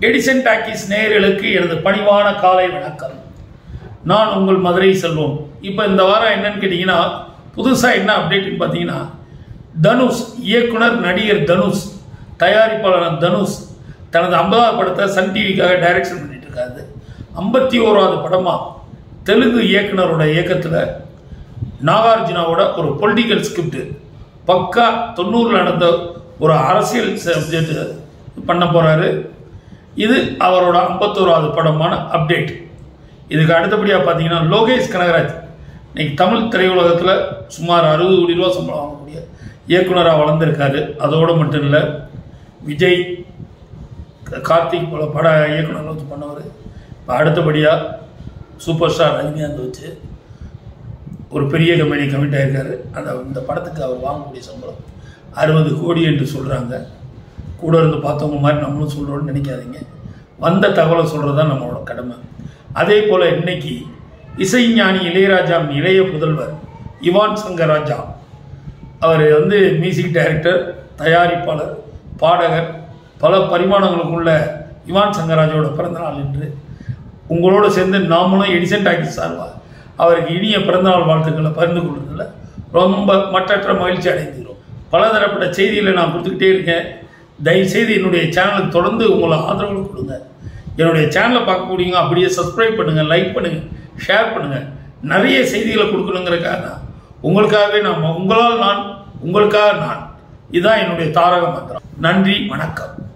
Edison talkies நேயர்களுக்கு எனது பணிவான காலை வணக்கம் நான் உங்கள் மதுரை செல்வம் இப்போ இந்த வாரம் என்னன்னு கேட்டிங்கன்னா புதுசாக என்ன அப்டேட்னு பார்த்தீங்கன்னா தனுஷ் இயக்குனர் நடிகர் தனுஷ் தயாரிப்பாளர் தனுஷ் தனது ஐம்பதாவது படத்தை சன் டிவிக்காக டைரக்ஷன் பண்ணிட்டு இருக்காரு ஐம்பத்தி ஓராவது படமாக தெலுங்கு இயக்குனரோட இயக்கத்தில் நாகார்ஜுனாவோட ஒரு பொலிட்டிக்கல் ஸ்கிரிப்ட் பக்கா தொண்ணூறில் நடந்த ஒரு அரசியல் சப்ஜெக்ட் பண்ண போகிறாரு இது அவரோட ஐம்பத்தோராவது படமான அப்டேட் இதுக்கு அடுத்தபடியாக பார்த்தீங்கன்னா லோகேஷ் கனகராஜ் இன்னைக்கு தமிழ் திரையுலகத்தில் சுமார் அறுபது கோடி ரூபா சம்பளம் வாங்கக்கூடிய இயக்குனராக வளர்ந்துருக்காரு அதோடு மட்டும் இல்லை விஜய் கார்த்திக் போல பட இயக்குனர் வச்சு பண்ணவர் இப்போ அடுத்தபடியாக சூப்பர் ஸ்டார் ரஜினிகாந்த் வச்சு ஒரு பெரிய கம்பெனி கமிட் ஆயிருக்காரு அந்த இந்த படத்துக்கு அவர் வாங்கக்கூடிய சம்பளம் அறுபது கோடி என்று சொல்கிறாங்க கூட இருந்து பார்த்தவங்க மாதிரி நம்மளும் சொல்கிறோன்னு நினைக்காதீங்க வந்த தகவலை சொல்கிறது தான் நம்மளோட கடமை அதே போல் இன்னைக்கு இசைஞானி இளையராஜாவின் இளைய புதல்வர் இவான் சங்கர் ராஜா அவர் வந்து மியூசிக் டைரக்டர் தயாரிப்பாளர் பாடகர் பல பரிமாணங்களுக்குள்ள இவான் சங்கராஜோட பிறந்தநாள் என்று உங்களோட சேர்ந்து நாமளும் எடிசன் டாக்கி சார்பா அவருக்கு இனிய பிறந்தநாள் வாழ்த்துக்களை பகிர்ந்து கொள்றதுல ரொம்ப மற்றற்ற மகிழ்ச்சி அடைந்துகிறோம் பலதரப்பட்ட செய்திகளை நான் கொடுத்துக்கிட்டே இருக்கேன் தயவுசெய்து என்னுடைய சேனலுக்கு தொடர்ந்து உங்களை ஆதரவு கொடுங்க என்னுடைய சேனலை பார்க்கக்கூடியவங்க அப்படியே சப்ஸ்கிரைப் பண்ணுங்கள் லைக் பண்ணுங்கள் ஷேர் பண்ணுங்கள் நிறைய செய்திகளை கொடுக்கணுங்கிறக்காக தான் உங்களுக்காகவே நான் உங்களால் நான் உங்களுக்காக நான் இதுதான் என்னுடைய தாரக மந்திரம் நன்றி வணக்கம்